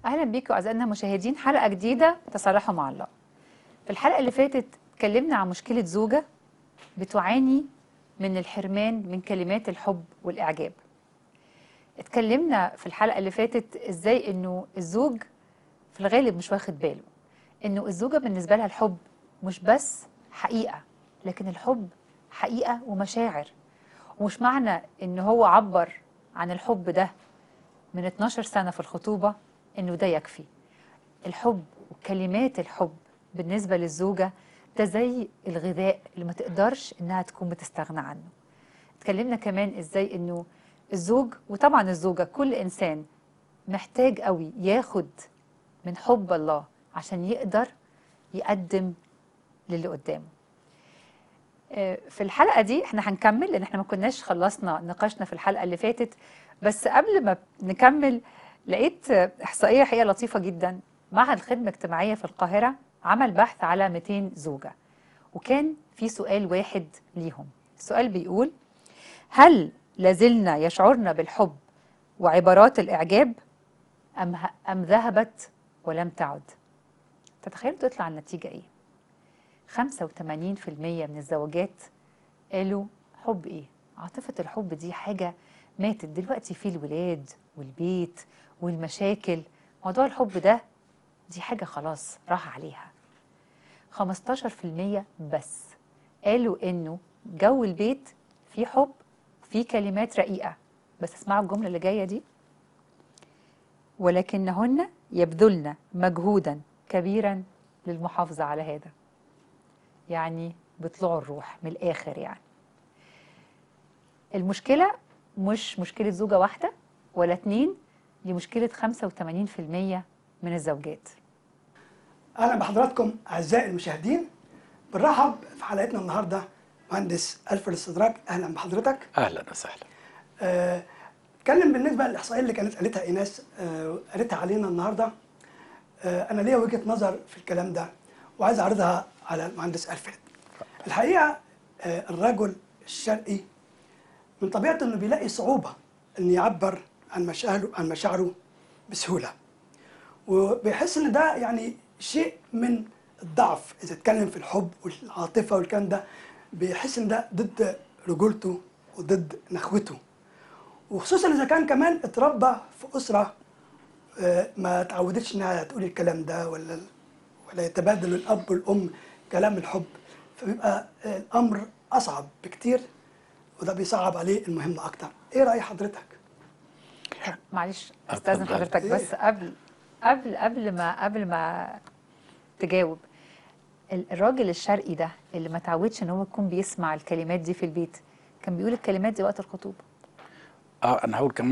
اهلا بيكم اعزائنا المشاهدين حلقه جديده تصالحوا مع الله في الحلقه اللي فاتت اتكلمنا عن مشكله زوجه بتعاني من الحرمان من كلمات الحب والاعجاب اتكلمنا في الحلقه اللي فاتت ازاي انه الزوج في الغالب مش واخد باله انه الزوجه بالنسبه لها الحب مش بس حقيقه لكن الحب حقيقه ومشاعر ومش معنى ان هو عبر عن الحب ده من 12 سنه في الخطوبه انه ده يكفي الحب وكلمات الحب بالنسبه للزوجه ده زي الغذاء اللي ما تقدرش انها تكون بتستغنى عنه اتكلمنا كمان ازاي انه الزوج وطبعا الزوجه كل انسان محتاج قوي ياخد من حب الله عشان يقدر يقدم للي قدامه آه، في الحلقه دي احنا هنكمل لان احنا ما كناش خلصنا نقاشنا في الحلقه اللي فاتت بس قبل ما نكمل لقيت آه، احصائيه حقيقه لطيفه جدا معهد الخدمه الاجتماعيه في القاهره عمل بحث على 200 زوجه وكان في سؤال واحد ليهم السؤال بيقول هل لازلنا يشعرن بالحب وعبارات الاعجاب ام ه- ام ذهبت ولم تعد تتخيلوا تطلع النتيجه ايه 85% من الزواجات قالوا حب ايه عاطفة الحب دي حاجة ماتت دلوقتي في الولاد والبيت والمشاكل موضوع الحب ده دي حاجة خلاص راح عليها 15% بس قالوا انه جو البيت فيه حب فيه كلمات رقيقة بس اسمعوا الجملة اللي جاية دي ولكنهن يبذلن مجهودا كبيرا للمحافظة على هذا يعني بيطلعوا الروح من الآخر يعني المشكلة مش مشكلة زوجة واحدة ولا اتنين دي مشكلة 85% من الزوجات اهلا بحضراتكم اعزائي المشاهدين بنرحب في حلقتنا النهارده مهندس الف الاستدراك اهلا بحضرتك اهلا وسهلا آه، اتكلم بالنسبه للاحصائيه اللي كانت قالتها ايناس آه، قالتها علينا النهارده آه، انا ليا وجهه نظر في الكلام ده وعايز اعرضها على المهندس الفريد الحقيقه آه، الرجل الشرقي من طبيعته انه بيلاقي صعوبه ان يعبر عن مشاعره عن مشاعره بسهوله وبيحس ان ده يعني شيء من الضعف اذا اتكلم في الحب والعاطفه والكلام ده بيحس ان ده ضد رجولته وضد نخوته وخصوصا اذا كان كمان اتربى في اسره آه، ما تعودتش انها تقول الكلام ده ولا ولا يتبادل الاب والام كلام الحب فبيبقى آه، الامر اصعب بكتير وده بيصعب عليه المهمه اكتر ايه راي حضرتك طب معلش استاذن اتفضل. حضرتك بس قبل قبل قبل ما قبل ما تجاوب ال- الراجل الشرقي ده اللي ما تعودش ان هو يكون بيسمع الكلمات دي في البيت كان بيقول الكلمات دي وقت الخطوبه اه انا هقول كمان